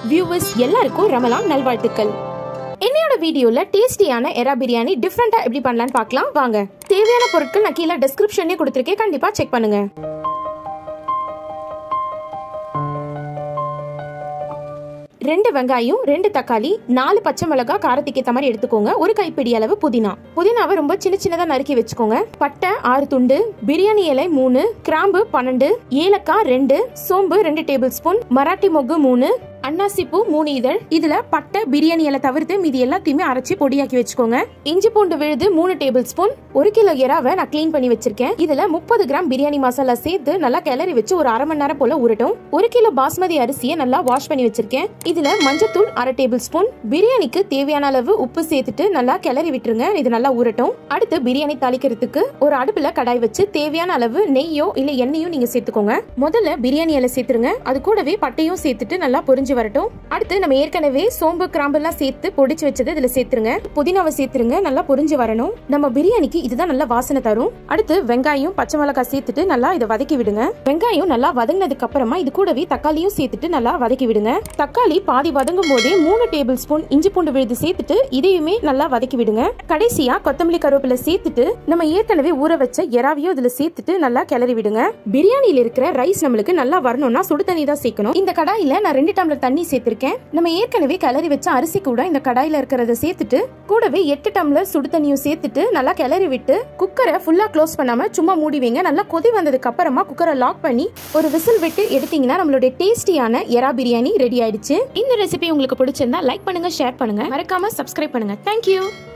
viewers எல்லாருக்கும் ரமலான் நல்வாழ்த்துக்கள் என்னையோட வீடியோல டேஸ்டியான எரா பிரியாணி டிஃப்ரெண்டா எப்படி பண்ணலாம்னு பார்க்கலாம் வாங்க தேவையான பொருட்கள் நான் கீழே டிஸ்கிரிப்ஷன்லயே கொடுத்துருக்கேன் கண்டிப்பா செக் பண்ணுங்க ரெண்டு வெங்காயம் ரெண்டு தக்காளி நாலு பச்சை மிளகாய் காரத்துக்கு ஏற்ற மாதிரி எடுத்துக்கோங்க ஒரு கைப்பிடி அளவு புதினா புதினாவை ரொம்ப சின்ன சின்னதா நறுக்கி வச்சுக்கோங்க பட்டை ஆறு துண்டு பிரியாணி இலை மூணு கிராம்பு பன்னெண்டு ஏலக்காய் ரெண்டு சோம்பு ரெண்டு டேபிள் ஸ்பூன் மராட்டி மொக்கு மூணு அன்னாசி பூ மூணு இதழ் இதுல பட்டை பிரியாணி இலை தவிர்த்து மீதி எல்லாத்தையுமே அரைச்சி பொடியாக்கி வச்சுக்கோங்க இஞ்சி பூண்டு விழுது மூணு டேபிள் ஸ்பூன் ஒரு கிலோ எறாவை நான் க்ளீன் பண்ணி வச்சிருக்கேன் இதுல முப்பது கிராம் பிரியாணி மசாலா சேர்த்து நல்லா கிளறி வச்சு ஒரு அரை மணி நேரம் போல உருட்டும் ஒரு கிலோ பாஸ்மதி அரிசியை நல்லா வாஷ் பண்ணி வச்சிருக்கேன் இதுல மஞ்சத்தூள் அரை டேபிள் ஸ்பூன் பிரியாணிக்கு தேவையான அளவு உப்பு சேர்த்துட்டு நல்லா கிளறி விட்டுருங்க இது நல்லா ஊறட்டும் அடுத்து பிரியாணி தாளிக்கிறதுக்கு ஒரு அடுப்புல கடாய் வச்சு தேவையான அளவு நெய்யோ இல்ல எண்ணெயோ நீங்க சேர்த்துக்கோங்க முதல்ல பிரியாணி இலை சேர்த்துருங்க அது கூடவே பட்டையும் சேர்த்துட்டு நல்லா பொரிஞ்சு வரட்டும் அடுத்து நம்ம ஏற்கனவே சோம்பு கிராம்பு எல்லாம் சேர்த்து பொடிச்சு வச்சது இதுல சேர்த்துருங்க புதினாவை சேர்த்துருங்க நல்லா பொரிஞ்சு வரணும் நம்ம பிரியாணிக்கு இதுதான் நல்லா வாசனை தரும் அடுத்து வெங்காயம் பச்சை மிளகாய் சேர்த்துட்டு நல்லா இதை வதக்கி விடுங்க வெங்காயம் நல்லா வதங்கினதுக்கு அப்புறமா இது கூடவே தக்காளியும் சேர்த்துட்டு நல்லா வதக்கி விடுங்க தக்காளி பாதி வதங்கும் போதே மூணு டேபிள் ஸ்பூன் இஞ்சி பூண்டு விழுது சேர்த்துட்டு இதையுமே நல்லா வதக்கி விடுங்க கடைசியா கொத்தமல்லி கருவேப்பிலை சேர்த்துட்டு நம்ம ஏற்கனவே ஊற வச்ச எறாவையும் இதுல சேர்த்துட்டு நல்லா கிளறி விடுங்க பிரியாணியில இருக்கிற ரைஸ் நம்மளுக்கு நல்லா வரணும்னா சுடு தண்ணி தான் சேர்க்கணும் இந்த கடாயில நான் ரெண்டு டம்ளர் தண்ணி சேர்த்திருக்கேன் நம்ம ஏற்கனவே கிளறி வச்ச அரிசி கூட இந்த கடாயில இருக்கிறத சேர்த்துட்டு கூடவே எட்டு டம்ளர் சுடு தண்ணியும் சேர்த்துட்டு நல்லா கிளறி விட்டு குக்கரை ஃபுல்லா க்ளோஸ் பண்ணாம சும்மா மூடி வைங்க நல்லா கொதி வந்ததுக்கு அப்புறமா குக்கரை லாக் பண்ணி ஒரு விசில் விட்டு எடுத்தீங்கன்னா நம்மளுடைய டேஸ்டியான எறா பிரியாணி ரெடி ஆயிடுச்சு இந்த ரெசிபி உங்களுக்கு பிடிச்சிருந்தா லைக் பண்ணுங்க ஷேர் பண்ணுங்க மறக்காம சப்ஸ்கிரைப் பண்ணுங்க தேங்க்யூ